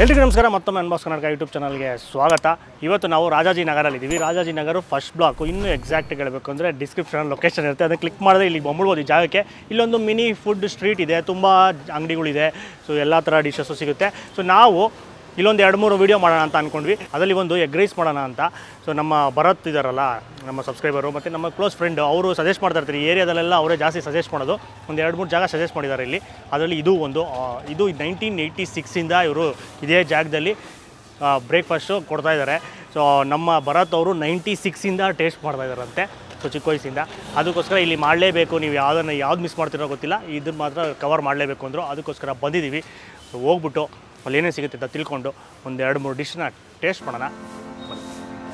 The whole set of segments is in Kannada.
ಎಲ್ರಿಗೂ ನಮಸ್ಕಾರ ಮತ್ತೊಮ್ಮೆ ಅನ್ಬಾಸ್ ಕರ್ನಾಟಕ ಯೂಟ್ಯೂಬ್ ಚಾನಲ್ಗೆ ಸ್ವಾಗತ ಇವತ್ತು ನಾವು ರಾಜಾಜಿನಗರಲ್ಲಿ ಇದ್ದೀವಿ ರಾಜಾಜಿನಗರ ಫಸ್ಟ್ ಬ್ಲಾಕು ಇನ್ನೂ ಎಕ್ಸಾಕ್ಟ್ ಹೇಳಬೇಕು ಅಂದರೆ ಡಿಸ್ಕ್ರಿಪ್ಷನ್ ಲೊಕೇಶನ್ ಇರುತ್ತೆ ಅದನ್ನು ಕ್ಲಿಕ್ ಮಾಡಿದ್ರೆ ಇಲ್ಲಿ ಬಂದ್ಬಿಡ್ಬೋದು ಈ ಜಾಗಕ್ಕೆ ಇಲ್ಲೊಂದು ಮಿನಿ ಫುಡ್ ಸ್ಟ್ರೀಟ್ ಇದೆ ತುಂಬ ಅಂಗಡಿಗಳಿದೆ ಸೊ ಎಲ್ಲ ಥರ ಡಿಶಸ್ಸು ಸಿಗುತ್ತೆ ಸೊ ನಾವು ಇಲ್ಲೊಂದು ಎರಡು ಮೂರು ವೀಡಿಯೋ ಮಾಡೋಣ ಅಂತ ಅಂದ್ಕೊಂಡ್ವಿ ಅದರಲ್ಲಿ ಒಂದು ಎಗ್ ರೈಸ್ ಮಾಡೋಣ ಅಂತ ಸೊ ನಮ್ಮ ಭರತ್ ಇದ್ದಾರಲ್ಲ ನಮ್ಮ ಸಬ್ಸ್ಕ್ರೈಬರು ಮತ್ತು ನಮ್ಮ ಕ್ಲೋಸ್ ಫ್ರೆಂಡ್ ಅವರು ಸಜೆಸ್ಟ್ ಮಾಡ್ತಾ ಇರ್ತಾರೆ ಈ ಏರಿಯಾದಲ್ಲೆಲ್ಲ ಅವರೇ ಜಾಸ್ತಿ ಸಜೆಸ್ಟ್ ಮಾಡೋದು ಒಂದು ಎರಡು ಮೂರು ಜಾಗ ಸಜೆಸ್ಟ್ ಮಾಡಿದ್ದಾರೆ ಇಲ್ಲಿ ಅದರಲ್ಲಿ ಇದು ಒಂದು ಆ, ಇದು ನೈನ್ಟೀನ್ ಏಯ್ಟಿ ಸಿಕ್ಸಿಂದ ಇವರು ಇದೇ ಜಾಗದಲ್ಲಿ ಬ್ರೇಕ್ಫಾಸ್ಟು ಕೊಡ್ತಾ ಇದ್ದಾರೆ ಸೊ ನಮ್ಮ ಭರತ್ ಅವರು ನೈಂಟಿ ಸಿಕ್ಸಿಂದ ಟೇಸ್ಟ್ ಮಾಡ್ತಾ ಇದ್ದಾರಂತೆ ಸೊ ಚಿಕ್ಕ ವಯಸ್ಸಿಂದ ಅದಕ್ಕೋಸ್ಕರ ಇಲ್ಲಿ ಮಾಡಲೇಬೇಕು ನೀವು ಯಾವುದನ್ನು ಯಾವ್ದು ಮಿಸ್ ಮಾಡ್ತಿರೋ ಗೊತ್ತಿಲ್ಲ ಇದನ್ನು ಮಾತ್ರ ಕವರ್ ಮಾಡಲೇಬೇಕು ಅಂದರು ಅದಕ್ಕೋಸ್ಕರ ಬಂದಿದ್ದೀವಿ ಸೊ ಹೋಗ್ಬಿಟ್ಟು ಅಲ್ಲಿ ಏನೇನು ಸಿಗುತ್ತೆ ಅಂತ ತಿಳ್ಕೊಂಡು ಒಂದು ಎರಡು ಮೂರು ಡಿಶ್ನ ಟೇಸ್ಟ್ ಮಾಡೋಣ ಬನ್ನಿ.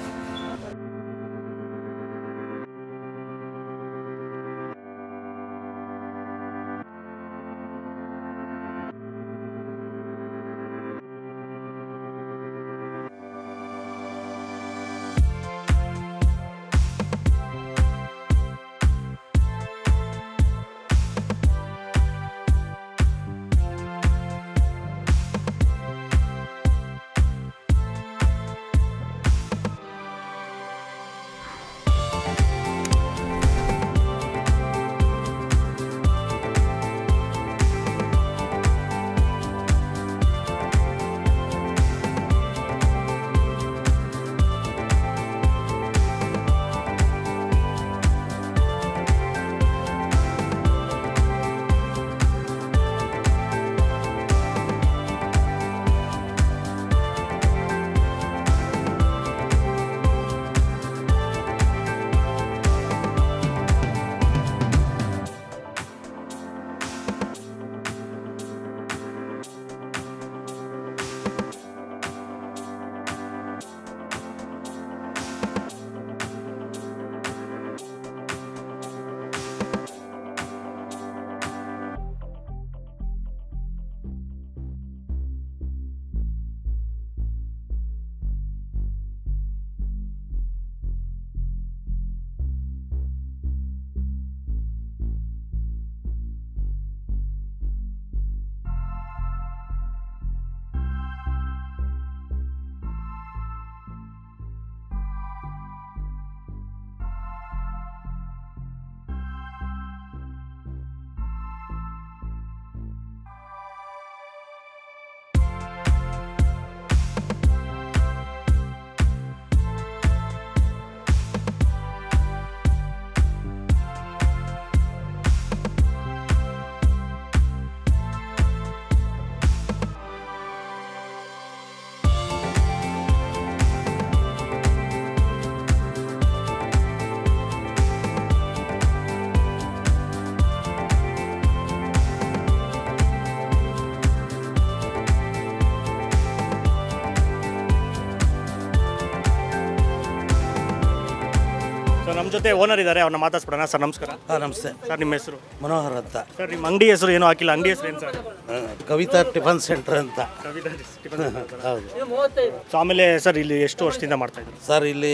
ಸೊ ನಮ್ಮ ಜೊತೆ ಓನರ್ ಇದ್ದಾರೆ ಅವ್ರನ್ನ ಮಾತಾಡ್ಸ್ಬಿಡೋಣ ಸರ್ ನಮಸ್ಕಾರ ಹಾಂ ನಮಸ್ತೆ ಸರ್ ನಿಮ್ಮ ಹೆಸರು ಮನೋಹರ್ ಅಂತ ಸರ್ ನಿಮ್ಮ ಅಂಗಡಿ ಹೆಸರು ಏನೂ ಹಾಕಿಲ್ಲ ಅಂಗಡಿ ಹೆಸರು ಏನು ಸರ್ ಆ, ಕವಿತಾ ಟಿಫನ್ ಸೆಂಟರ್ ಅಂತ ಕವಿತಾ ಟಿಫನ್ ಸೆಂಟರ್. ಹೌದು ಸೊ ಆಮೇಲೆ ಸರ್ ಇಲ್ಲಿ ಎಷ್ಟು ವರ್ಷದಿಂದ ಮಾಡ್ತಾ ಇದ್ರು ಸರ್ ಇಲ್ಲಿ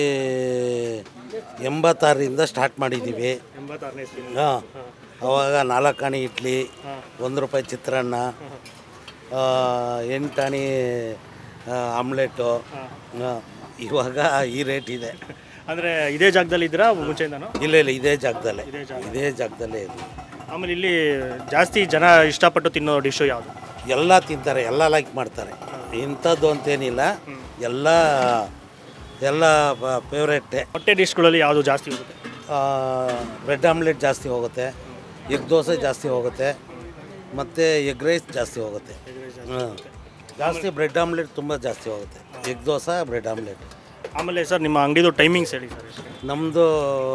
ಎಂಬತ್ತಾರರಿಂದ ಸ್ಟಾರ್ಟ್ ಮಾಡಿದ್ದೀವಿ ಎಂಬತ್ತಾರನೇ ಹಾಂ ಅವಾಗ ನಾಲ್ಕಾಣಿ ಇಡ್ಲಿ ಒಂದು ರೂಪಾಯಿ ಚಿತ್ರಾನ್ನ ಆ, ಎಂಟಾಣಿ ಆ, ಆಮ್ಲೆಟು ಹಾಂ ಇವಾಗ ಈ ರೇಟ್ ಇದೆ ಅಂದರೆ ಇದೇ ಜಾಗದಲ್ಲಿ ಇದ್ದೀರಾ ಮುಂಚೆಯಿಂದನೂ ಇಲ್ಲ ಇಲ್ಲ ಇದೇ ಜಾಗದಲ್ಲೇ ಇದೇ ಜಾಗದಲ್ಲೇ ಇದೆ ಆಮೇಲೆ ಇಲ್ಲಿ ಜಾಸ್ತಿ ಜನ ಇಷ್ಟಪಟ್ಟು ತಿನ್ನೋ ಡಿಶ್ಶು ಯಾವುದು ಎಲ್ಲ ತಿಂತಾರೆ ಎಲ್ಲ ಲೈಕ್ ಮಾಡ್ತಾರೆ ಇಂಥದ್ದು ಅಂತೇನಿಲ್ಲ ಎಲ್ಲ ಎಲ್ಲ ಫೇವ್ರೇಟೆ ಹೊಟ್ಟೆ ಡಿಶ್ಗಳಲ್ಲಿ ಯಾವುದು ಜಾಸ್ತಿ ಹೋಗುತ್ತೆ ಬ್ರೆಡ್ ಆಮ್ಲೆಟ್ ಜಾಸ್ತಿ ಹೋಗುತ್ತೆ ಎಗ್ ದೋಸೆ ಜಾಸ್ತಿ ಹೋಗುತ್ತೆ ಮತ್ತು ಎಗ್ ರೈಸ್ ಜಾಸ್ತಿ ಹೋಗುತ್ತೆ ಹಾಂ ಜಾಸ್ತಿ ಬ್ರೆಡ್ ಆಮ್ಲೆಟ್ ತುಂಬ ಜಾಸ್ತಿ ಹೋಗುತ್ತೆ ಎಗ್ ದೋಸೆ ಬ್ರೆಡ್ ಆಮ್ಲೆಟ್ ಆಮೇಲೆ ಸರ್ ನಿಮ್ಮ ಅಂಗಡಿದು ಟೈಮಿಂಗ್ಸ್ ಹೇಳಿ ಸರ್ ನಮ್ಮದು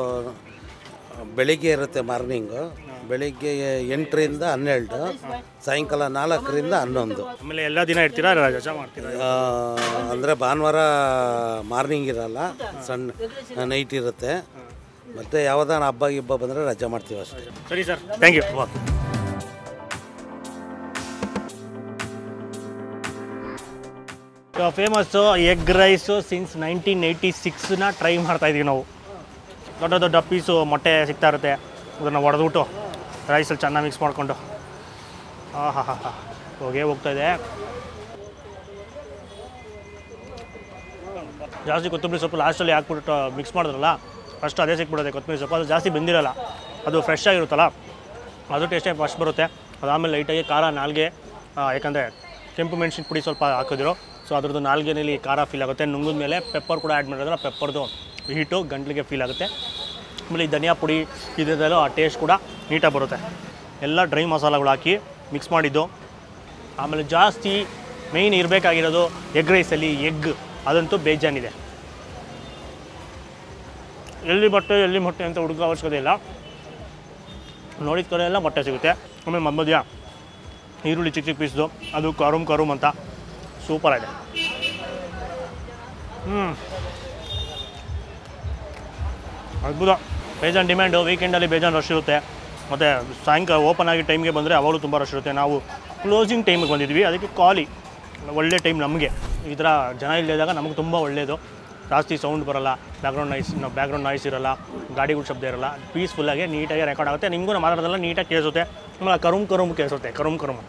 ಬೆಳಿಗ್ಗೆ ಇರುತ್ತೆ ಮಾರ್ನಿಂಗು ಬೆಳಿಗ್ಗೆ ಎಂಟರಿಂದ ಹನ್ನೆರಡು ಸಾಯಂಕಾಲ ನಾಲ್ಕರಿಂದ ಹನ್ನೊಂದು ಆಮೇಲೆ ಎಲ್ಲ ದಿನ ಇರ್ತೀರಾ ರಜಾ ಮಾಡ್ತೀರಾ ಅಂದರೆ ಭಾನುವಾರ ಮಾರ್ನಿಂಗ್ ಇರಲ್ಲ ಸಣ್ಣ ನೈಟ್ ಇರುತ್ತೆ ಮತ್ತು ಯಾವುದಾನ ಹಬ್ಬ ಗಿಬ್ಬ ಬಂದರೆ ರಜೆ ಮಾಡ್ತೀವಿ ಅಷ್ಟೇ ಸರಿ sir thank you famous egg rice since nineteen eighty ಸಿಕ್ಸ್ನ ಟ್ರೈ ಮಾಡ್ತಾ ಇದೀವಿ ನಾವು ದೊಡ್ಡ ದೊಡ್ಡ ಪೀಸು ಮೊಟ್ಟೆ ಸಿಗ್ತಾ ಇರುತ್ತೆ ಅದನ್ನು ಹೊಡೆದ್ಬಿಟ್ಟು ರೈಸಲ್ಲಿ ಚೆನ್ನಾಗಿ ಮಿಕ್ಸ್ ಮಾಡಿಕೊಂಡು ಹಾಂ ಹಾಂ ಹಾಂ ಹಾಂ ಹೋಗೇ ಹೋಗ್ತಾ ಇದೆ ಜಾಸ್ತಿ ಕೊತ್ತಂಬರಿ ಸೊಪ್ಪು ಲಾಸ್ಟಲ್ಲಿ ಹಾಕ್ಬಿಟ್ಟು ಮಿಕ್ಸ್ ಮಾಡಿದ್ರಲ್ಲ ಫಸ್ಟ್ ಅದೇ ಸಿಕ್ಬಿಡುತ್ತೆ ಕೊತ್ತಂಬರಿ ಸೊಪ್ಪು ಅದು ಜಾಸ್ತಿ ಬೆಂದಿರಲ್ಲ ಅದು ಫ್ರೆಶ್ ಆಗಿರುತ್ತಲ್ಲ ಅದು ಟೇಸ್ಟೇ ಫಸ್ಟ್ ಬರುತ್ತೆ ಅದಾದಮೇಲೆ ಲೈಟಾಗಿ ಖಾರ ನಾಲ್ಗೆ ಆ, ಯಾಕಂದರೆ ಕೆಂಪು ಮೆಣಸಿನ ಪುಡಿ ಸ್ವಲ್ಪ ಹಾಕಿದ್ರು ಸೊ ಅದ್ರದ್ದು ನಾಲ್ಗೆನಲ್ಲಿ ಖಾರ ಫೀಲ್ ಆಗುತ್ತೆ ನುಂಗಿದ ಮೇಲೆ ಪೆಪ್ಪರ್ ಕೂಡ ಆ್ಯಡ್ ಮಾಡಿದ್ರೆ ಪೆಪ್ಪರ್ದು ಹೀಟು ಗಂಟ್ಲಿಗೆ ಫೀಲ್ ಆಗುತ್ತೆ ಆಮೇಲೆ ಈ ಧನಿಯಾ ಪುಡಿ ಇದರಲ್ಲೂ ಆ ಟೇಸ್ಟ್ ಕೂಡ ನೀಟಾಗಿ ಬರುತ್ತೆ ಎಲ್ಲ ಡ್ರೈ ಮಸಾಲಗಳು ಹಾಕಿ ಮಿಕ್ಸ್ ಮಾಡಿದ್ದು ಆಮೇಲೆ ಜಾಸ್ತಿ ಮೇಯ್ನ್ ಇರಬೇಕಾಗಿರೋದು ಎಗ್ ರೈಸಲ್ಲಿ ಎಗ್ ಅದಂತೂ ಬೇಜಾನಿದೆ ಎಲ್ಲಿ ಬಟ್ಟೆ ಎಲ್ಲಿ ಮೊಟ್ಟೆ ಅಂತ ಹುಡುಗ ಅವಶ್ಯಕತೆ ಇಲ್ಲ ನೋಡಿದ ಕಡೆ ಎಲ್ಲ ಮೊಟ್ಟೆ ಸಿಗುತ್ತೆ ಆಮೇಲೆ ಮಧ್ಯ ಈರುಳ್ಳಿ ಚಿಕ್ಕ ಚಿಕ್ಕ ಪೀಸ್ದು ಅದು ಕರುಮ್ ಕರುಮ್ ಅಂತ ಸೂಪರ್ ಆಗಿದೆ ಹ್ಞೂ ಅದ್ಭುತ ಬೇಜಾನ್ ಡಿಮ್ಯಾಂಡು ವೀಕೆಂಡಲ್ಲಿ ಬೇಜಾನ್ ರಶ್ ಇರುತ್ತೆ ಮತ್ತು ಸಾಯಂಕಾಲ ಓಪನ್ ಆಗಿ ಟೈಮ್ಗೆ ಬಂದರೆ ಅವಾಗಲೂ ತುಂಬ ರಶ್ ಇರುತ್ತೆ ನಾವು ಕ್ಲೋಸಿಂಗ್ ಟೈಮಿಗೆ ಬಂದಿದ್ವಿ ಅದಕ್ಕೆ ಕಾಲಿ ಒಳ್ಳೆ ಟೈಮ್ ನಮಗೆ ಈ ಥರ ಜನ ಇಲ್ಲದಾಗ ನಮಗೆ ತುಂಬ ಒಳ್ಳೆಯದು ಜಾಸ್ತಿ ಸೌಂಡ್ ಬರಲ್ಲ ಬ್ಯಾಕ್ಗ್ರೌಂಡ್ ನಾಯ್ಸ್ ಬ್ಯಾಕ್ಗ್ರೌಂಡ್ ನಾಯ್ಸ್ ಇರಲ್ಲ ಗಾಡಿಗಳ ಶಬ್ದ ಇರಲ್ಲ ಪೀಸ್ಫುಲ್ಲಾಗಿ ನೀಟಾಗಿ ರೆಕಾರ್ಡ್ ಆಗುತ್ತೆ ನಿಮಗೂ ನಮ್ಮ ಮಾತಾಡೋದೆಲ್ಲ ನೀಟಾಗಿ ಕೇಳಿಸುತ್ತೆ ಆಮೇಲೆ ಕರುಮ್ ಕರುಮ್ ಕೇಳಿಸುತ್ತೆ ಕರುಮ್ ಕರುಮ್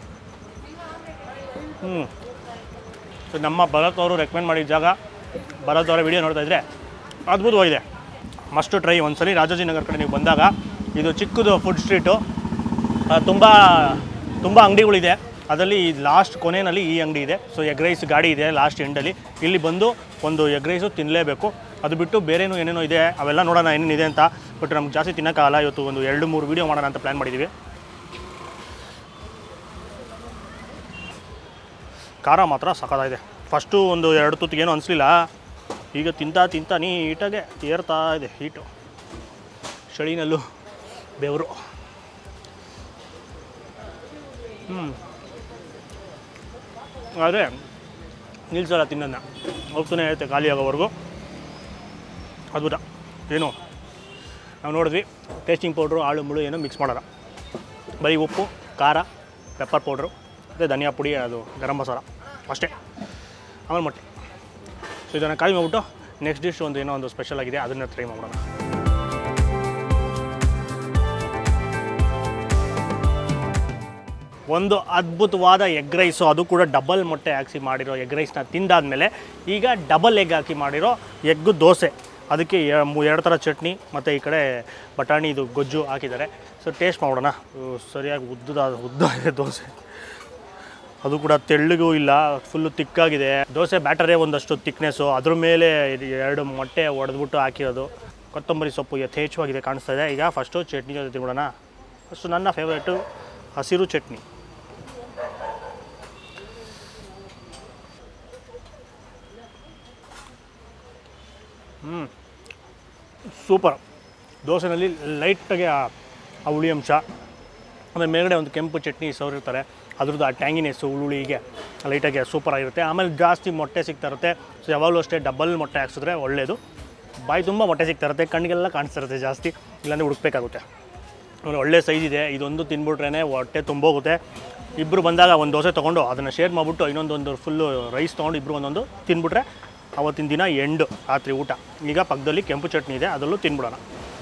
ಹ್ಞೂ ಸೊ ನಮ್ಮ ಭರತ್ ಅವರು ರೆಕಮೆಂಡ್ ಮಾಡಿದ ಜಾಗ ಭರತ್ ಅವರ ವಿಡಿಯೋ ನೋಡ್ತಾ ಇದ್ದರೆ ಅದ್ಭುತವಾಗಿದೆ ಮಸ್ಟ್ ಟ್ರೈ ಒಂದ್ಸಲಿ ರಾಜಾಜಿನಗರ ಕಡೆ ನೀವು ಬಂದಾಗ ಇದು ಚಿಕ್ಕದು ಫುಡ್ ಸ್ಟ್ರೀಟು ತುಂಬ ತುಂಬ ಅಂಗಡಿಗಳಿದೆ ಅದರಲ್ಲಿ ಈ ಲಾಸ್ಟ್ ಕೊನೆಯಲ್ಲಿ ಈ ಅಂಗಡಿ ಇದೆ ಸೊ ಎಗ್ ರೈಸ್ ಗಾಡಿ ಇದೆ ಲಾಸ್ಟ್ ಎಂಡಲ್ಲಿ ಇಲ್ಲಿ ಬಂದು ಒಂದು ಎಗ್ ರೈಸು ತಿನ್ನಲೇಬೇಕು ಅದು ಬಿಟ್ಟು ಬೇರೇನೂ ಏನೇನೋ ಇದೆ ಅವೆಲ್ಲ ನೋಡೋಣ ಏನೇನಿದೆ ಅಂತ ಬಟ್ ನಮ್ಗೆ ಜಾಸ್ತಿ ತಿನ್ನೋಕ್ಕಾಗಲ್ಲ ಇವತ್ತು ಒಂದು ಎರಡು ಮೂರು ವೀಡಿಯೋ ಮಾಡೋಣ ಅಂತ ಪ್ಲ್ಯಾನ್ ಮಾಡಿದ್ದೀವಿ ಖಾರ ಮಾತ್ರ ಸಖತ್ತಾಗಿದೆ ಫಸ್ಟು ಒಂದು ಎರಡು ತುತ್ತಿಗೆ ಏನೂ ಅನಿಸ್ಲಿಲ್ಲ ಈಗ ತಿಂತಾ ತಿಂತಾ ನೀಟಾಗೆ ಏರ್ತಾ ಇದೆ ಹೀಟು ಚಳಿನಲ್ಲೂ ಬೆವರು ಹ್ಞೂ ಆದರೆ ನಿಲ್ಸಲ್ಲ ತಿನ್ನೋದನ್ನ ಹೋಗ್ತಾನೆ ಇರುತ್ತೆ ಖಾಲಿ ಆಗೋವರೆಗೂ ಅದ್ಭುತ ಏನು ನಾವು ನೋಡಿದ್ವಿ ಟೇಸ್ಟಿಂಗ್ ಪೌಡ್ರು ಆಳು ಮುಳು ಏನೋ ಮಿಕ್ಸ್ ಮಾಡೋಲ್ಲ ಬರೀ ಉಪ್ಪು ಖಾರ ಪೆಪ್ಪರ್ ಪೌಡ್ರು ಮತ್ತು ಧನಿಯಾ ಪುಡಿ ಅದು ಗರಂ ಮಸಾಲ ಅಷ್ಟೇ ಆಮೇಲೆ ಮೊಟ್ಟೆ ಸೊ ಇದನ್ನು ಕಾಯಿ ಮಾಡ್ಬಿಟ್ಟು ನೆಕ್ಸ್ಟ್ ಡಿಶ್ ಒಂದು ಏನೋ ಒಂದು ಸ್ಪೆಷಲ್ ಆಗಿದೆ ಅದನ್ನು ಟ್ರೈ ಮಾಡೋಣ ಒಂದು ಅದ್ಭುತವಾದ ಎಗ್ ರೈಸು ಅದು ಕೂಡ ಡಬಲ್ ಮೊಟ್ಟೆ ಹಾಕಿ ಮಾಡಿರೋ ಎಗ್ ರೈಸ್ನ ತಿಂದಾದ್ಮೇಲೆ ಈಗ ಡಬಲ್ ಎಗ್ ಹಾಕಿ ಮಾಡಿರೋ ಎಗ್ಗು ದೋಸೆ ಅದಕ್ಕೆ ಎ- ಮೂ- ಎರಡು ಥರ ಚಟ್ನಿ ಮತ್ತು ಈ ಕಡೆ ಬಟಾಣಿ ಇದು ಗೊಜ್ಜು ಹಾಕಿದ್ದಾರೆ ಸೊ ಟೇಸ್ಟ್ ಮಾಡೋಣ ಇವು ಸರಿಯಾಗಿ ಉದ್ದದ ಉದ್ದ ಇದೆ ದೋಸೆ ಅದು ಕೂಡ ತೆಳ್ಳಗೂ ಇಲ್ಲ ಫುಲ್ಲು ತಿಕ್ಕಾಗಿದೆ ದೋಸೆ ಬ್ಯಾಟರೇ ಒಂದಷ್ಟು ತಿಕ್ನೆಸ್ಸು ಅದ್ರ ಮೇಲೆ ಇದು ಎರಡು ಮೊಟ್ಟೆ ಒಡೆದ್ಬಿಟ್ಟು ಹಾಕಿರೋದು ಕೊತ್ತಂಬರಿ ಸೊಪ್ಪು ಯಥೇಚ್ಛವಾಗಿದೆ ಕಾಣಿಸ್ತಾ ಇದೆ ಈಗ ಫಸ್ಟು ಚಟ್ನಿ ಜೊತೆ ತಿನ್ಬಿಡೋಣ ಫಸ್ಟು ನನ್ನ ಫೇವ್ರೇಟು ಹಸಿರು ಚಟ್ನಿ ಹ್ಞೂ ಸೂಪರ್ ದೋಸೆನಲ್ಲಿ ಲೈಟಾಗಿ ಆ ಆ ಹುಳಿ ಅಂಶ ಆಮೇಲೆ ಮೇಲ್ಗಡೆ ಒಂದು ಕೆಂಪು ಚಟ್ನಿ ಸವರಿರ್ತಾರೆ ಅದ್ರದ್ದು ಆ ಟ್ಯಾಂಗಿನೆಸ್ಸು ಹುಳುಳಿಗೆ ಲೈಟಾಗಿ ಸೂಪರ್ ಆಗಿರುತ್ತೆ ಆಮೇಲೆ ಜಾಸ್ತಿ ಮೊಟ್ಟೆ ಸಿಗ್ತಾ ಇರುತ್ತೆ ಸೊ ಯಾವಾಗಲೂ ಅಷ್ಟೇ ಡಬಲ್ ಮೊಟ್ಟೆ ಹಾಕ್ಸಿದ್ರೆ ಒಳ್ಳೆಯದು ಬಾಯಿ ತುಂಬ ಮೊಟ್ಟೆ ಸಿಗ್ತಾ ಇರುತ್ತೆ ಕಣ್ಣಿಗೆಲ್ಲ ಕಾಣಿಸ್ತಾ ಇರುತ್ತೆ ಜಾಸ್ತಿ ಇಲ್ಲಾಂದರೆ ಹುಡುಕ್ಬೇಕಾಗುತ್ತೆ ಆಮೇಲೆ ಒಳ್ಳೆ ಸೈಜ್ ಇದೆ ಇದೊಂದು ತಿನ್ಬಿಟ್ರೇ ಹೊಟ್ಟೆ ತುಂಬೋಗುತ್ತೆ ಇಬ್ಬರು ಬಂದಾಗ ಒಂದು ದೋಸೆ ತೊಗೊಂಡು ಅದನ್ನು ಶೇರ್ ಮಾಡಿಬಿಟ್ಟು ಇನ್ನೊಂದೊಂದು ಫುಲ್ಲು ರೈಸ್ ತೊಗೊಂಡು ಇಬ್ಬರು ಒಂದೊಂದು ತಿನ್ಬಿಟ್ರೆ ಅವತ್ತಿನ ದಿನ ಎಂಡು ರಾತ್ರಿ ಊಟ ಈಗ ಪಕ್ಕದಲ್ಲಿ ಕೆಂಪು ಚಟ್ನಿ ಇದೆ ಅದರಲ್ಲೂ ತಿನ್ಬಿಡೋಣ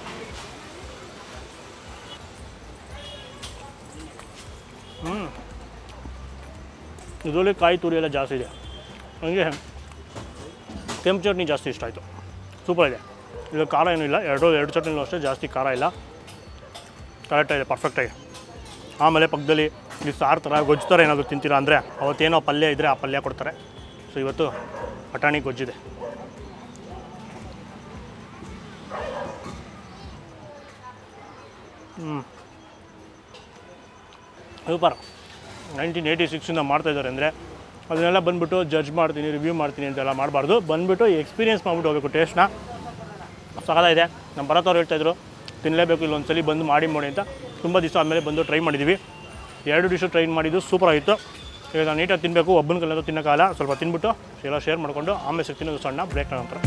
ಹ್ಞೂ ಇದರಲ್ಲಿ ಕಾಯಿ ತುರಿ ಎಲ್ಲ ಜಾಸ್ತಿ ಇದೆ ನನಗೆ ಕೆಂಪು ಚಟ್ನಿ ಜಾಸ್ತಿ ಇಷ್ಟ ಆಯಿತು ಸೂಪರ್ ಇದೆ ಇದು ಖಾರ ಏನೂ ಇಲ್ಲ ಎರಡು ಎರಡು ಚಟ್ನಿಲೂ ಅಷ್ಟೇ ಜಾಸ್ತಿ ಖಾರ ಇಲ್ಲ ಕರೆಕ್ಟಾಗಿದೆ ಪರ್ಫೆಕ್ಟಾಗಿ ಆಮೇಲೆ ಪಕ್ಕದಲ್ಲಿ ಈ ಸಾರು ಥರ ಗೊಜ್ಜು ಥರ ಏನಾದರೂ ತಿಂತೀರಾ ಅಂದರೆ ಅವತ್ತೇನೋ ಪಲ್ಯ ಇದ್ದರೆ ಆ ಪಲ್ಯ ಕೊಡ್ತಾರೆ ಸೊ ಇವತ್ತು ಬಟಾಣಿ ಗೊಜ್ಜಿದೆ ಹ್ಞೂ ಸೂಪರ್ ನೈನ್ಟೀನ್ ಏಯ್ಟಿ ಸಿಕ್ಸಿಂದ ಮಾಡ್ತಾಯಿದ್ದಾರೆ ಅಂದರೆ ಅದನ್ನೆಲ್ಲ ಬಂದುಬಿಟ್ಟು ಜಡ್ಜ್ ಮಾಡ್ತೀನಿ ರಿವ್ಯೂ ಮಾಡ್ತೀನಿ ಅಂತೆಲ್ಲ ಮಾಡಬಾರ್ದು ಬಂದುಬಿಟ್ಟು ಎಕ್ಸ್ಪೀರಿಯನ್ಸ್ ಮಾಡ್ಬಿಟ್ಟು ಹೋಗಬೇಕು ಟೇಸ್ಟ್ನ ಇದೆ ನಮ್ಮ ಭರತ್ ಅವ್ರು ಹೇಳ್ತಾಯಿದ್ರು ತಿನ್ನಲೇಬೇಕು ಇಲ್ಲೊಂದ್ಸಲಿ ಬಂದು ಮಾಡಿ ಮಾಡಿ ಅಂತ ತುಂಬ ದಿವಸ ಆದಮೇಲೆ ಬಂದು ಟ್ರೈ ಮಾಡಿದ್ದೀವಿ ಎರಡು ಡಿಶು ಟ್ರೈ ಮಾಡಿದ್ದು ಸೂಪರ್ ಆಗಿತ್ತು ಈಗ ನಾನು ನೀಟಾಗಿ ತಿನ್ನಬೇಕು ಒಬ್ಬನ ಕಲ್ಲಂತೂ ತಿನ್ನೋಕ್ಕಾಗಲ್ಲ ಸ್ವಲ್ಪ ತಿನ್ಬಿಟ್ಟು ಎಲ್ಲ ಶೇರ್ ಮಾಡಿಕೊಂಡು ಆಮೇಲೆ ಸಿಗ್ತೀನಿ ಒಂದು ಸಣ್ಣ ಬ್ರೇಕ್ ನಂತರ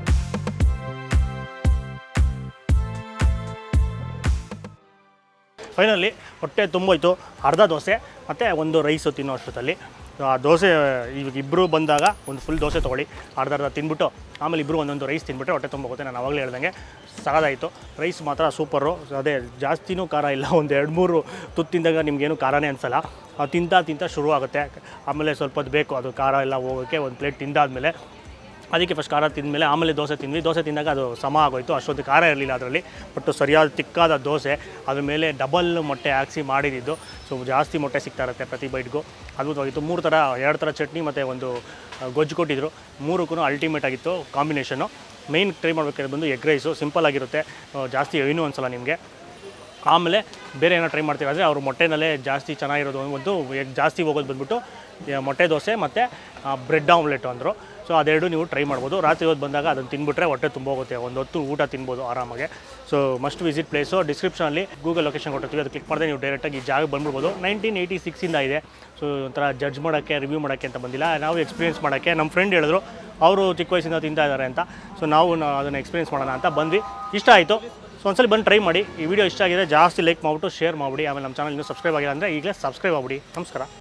ಫೈನಲಿ ಹೊಟ್ಟೆ ತುಂಬೋಯ್ತು ಅರ್ಧ ದೋಸೆ ಮತ್ತು ಒಂದು ರೈಸು ತಿನ್ನೋ ಅಷ್ಟೊತ್ತಲ್ಲಿ ಆ ದೋಸೆ ಇವಾಗ ಇಬ್ಬರು ಬಂದಾಗ ಒಂದು ಫುಲ್ ದೋಸೆ ತೊಗೊಳ್ಳಿ ಅರ್ಧ ಅರ್ಧ ತಿನ್ಬಿಟ್ಟು ಆಮೇಲೆ ಇಬ್ಬರು ಒಂದೊಂದು ರೈಸ್ ತಿನ್ಬಿಟ್ರೆ ಹೊಟ್ಟೆ ತುಂಬ ಹೋಗುತ್ತೆ ನಾನು ಅವಾಗಲೇ ಹೇಳ್ದಂಗೆ ಸಗದಾಯಿತು ರೈಸ್ ಮಾತ್ರ ಸೂಪರು ಅದೇ ಜಾಸ್ತಿನೂ ಖಾರ ಇಲ್ಲ ಒಂದು ಎರಡು ಮೂರು ತುತ್ತಿಂದಾಗ ನಿಮಗೇನು ಖಾರನೇ ಅನಿಸಲ್ಲ ಅದು ತಿಂತಾ ತಿಂತಾ ಶುರು ಆಗುತ್ತೆ ಆಮೇಲೆ ಸ್ವಲ್ಪ ಹೊತ್ತು ಬೇಕು ಅದು ಖಾರ ಎಲ್ಲ ಹೋಗೋಕ್ಕೆ ಒಂದು ಪ್ಲೇಟ್ ತಿಂದಾದ್ಮೇಲೆ ಅದಕ್ಕೆ ಫಸ್ಟ್ ಖಾರ ತಿಂದಮೇಲೆ ಆಮೇಲೆ ದೋಸೆ ತಿಂದ್ವಿ ದೋಸೆ ತಿಂದಾಗ ಅದು ಸಮ ಆಗೋಯ್ತು ಅಷ್ಟೊತ್ತು ಖಾರ ಇರಲಿಲ್ಲ ಅದರಲ್ಲಿ ಬಟ್ ಸರಿಯಾದ ತಿಕ್ಕಾದ ದೋಸೆ ಅದ್ರ ಮೇಲೆ ಡಬಲ್ ಮೊಟ್ಟೆ ಹಾಕ್ಸಿ ಮಾಡಿದ್ದು ಸೊ ಜಾಸ್ತಿ ಮೊಟ್ಟೆ ಸಿಗ್ತಾ ಇರುತ್ತೆ ಪ್ರತಿ ಬೈಟ್ಗೂ ಅದ್ಭುತವಾಗಿತ್ತು ಮೂರು ಥರ ಎರಡು ಥರ ಚಟ್ನಿ ಮತ್ತು ಒಂದು ಆ, ಗೊಜ್ಜು ಕೊಟ್ಟಿದ್ರು ಮೂರಕ್ಕೂ ಅಲ್ಟಿಮೇಟ್ ಆಗಿತ್ತು ಕಾಂಬಿನೇಷನ್ನು ಮೇಯ್ನ್ ಟ್ರೈ ಮಾಡಬೇಕಾದ್ರೆ ಬಂದು ಎಗ್ ರೈಸು ಸಿಂಪಲ್ ಆಗಿರುತ್ತೆ ಆ, ಜಾಸ್ತಿ ಏನೂ ಅನ್ಸಲ್ಲ ನಿಮಗೆ ಆಮೇಲೆ ಬೇರೆ ಏನೋ ಟ್ರೈ ಮಾಡ್ತೀವಿ ಅಂದರೆ ಅವ್ರು ಮೊಟ್ಟೆನಲ್ಲೇ ಜಾಸ್ತಿ ಚೆನ್ನಾಗಿರೋದು ಒಂದು ಎಗ್ ಜಾಸ್ತಿ ಹೋಗೋದು ಬಂದ್ಬಿಟ್ಟು ಈ ಮೊಟ್ಟೆ ದೋಸೆ ಮತ್ತು ಬ್ರೆಡ್ ಆಮ್ಲೆಟ್ ಅಂದರು ಸೊ ಅದೆರಡು ನೀವು ಟ್ರೈ ಮಾಡ್ಬೋದು ರಾತ್ರಿ ಹೊತ್ತು ಬಂದಾಗ ಅದನ್ನು ತಿನ್ಬಿಟ್ರೆ ಹೊಟ್ಟೆ ತುಂಬ ಹೋಗುತ್ತೆ ಒಂದು ಹೊತ್ತು ಊಟ ತಿನ್ಬೋದು ಆರಾಮಾಗಿ ಸೊ ಮಸ್ಟ್ ವಿಸಿಟ್ ಪ್ಲೇಸು ಡಿಸ್ಕ್ರಿಪ್ಷನಲ್ಲಿ ಗೂಗಲ್ ಲೊಕೇಶನ್ ಕೊಟ್ಟಿರ್ತೀವಿ ಅದು ಕ್ಲಿಕ್ ಮಾಡಿದ್ರೆ ನೀವು ಡೈರೆಕ್ಟಾಗಿ ಈ ಜಾಗ ಬಂದ್ಬಿಡ್ಬೋದು ನೈನ್ಟೀನ್ ಏಯ್ಟಿ ಸಿಕ್ಸಿಂದ ಇದೆ ಸೊ ಒಂಥರ ಜಡ್ಜ್ ಮಾಡೋಕ್ಕೆ ರಿವ್ಯೂ ಮಾಡೋಕ್ಕೆ ಅಂತ ಬಂದಿಲ್ಲ ನಾವು ಎಕ್ಸ್ಪೀರಿಯನ್ಸ್ ಮಾಡೋಕ್ಕೆ ನಮ್ಮ ಫ್ರೆಂಡ್ ಹೇಳಿದ್ರು ಅವರು ಚಿಕ್ಕ ವಯಸ್ಸಿಂದ ತಿಂತಾ ಇದ್ದಾರೆ ಅಂತ ಸೊ ನಾವು ನಾ- ಅದನ್ನು ಎಕ್ಸ್ಪೀರಿಯನ್ಸ್ ಮಾಡೋಣ ಅಂತ ಬಂದ್ವಿ ಇಷ್ಟ ಆಯಿತು ಸೊ ಒಂದ್ಸಲ ಬಂದು ಟ್ರೈ ಮಾಡಿ ಈ ವಿಡಿಯೋ ಇಷ್ಟ ಆಗಿದೆ ಜಾಸ್ತಿ ಲೈಕ್ ಮಾಡಿಬಿಟ್ಟು ಶೇರ್ ಮಾಡಿಬಿಡಿ ಆಮೇಲೆ ನಮ್ಮ ಚಾನಲ್ ಇನ್ನೂ ಸಬ್ಸ್ಕ್ರೈಬ್ ಆಗಿಲ್ಲ ಅಂದರೆ ಈಗಲೇ ಸಬ್ಸ್ಕ್ರೈಬ್ ಆಗ್ಬಿಡಿ ನಮಸ್ಕಾರ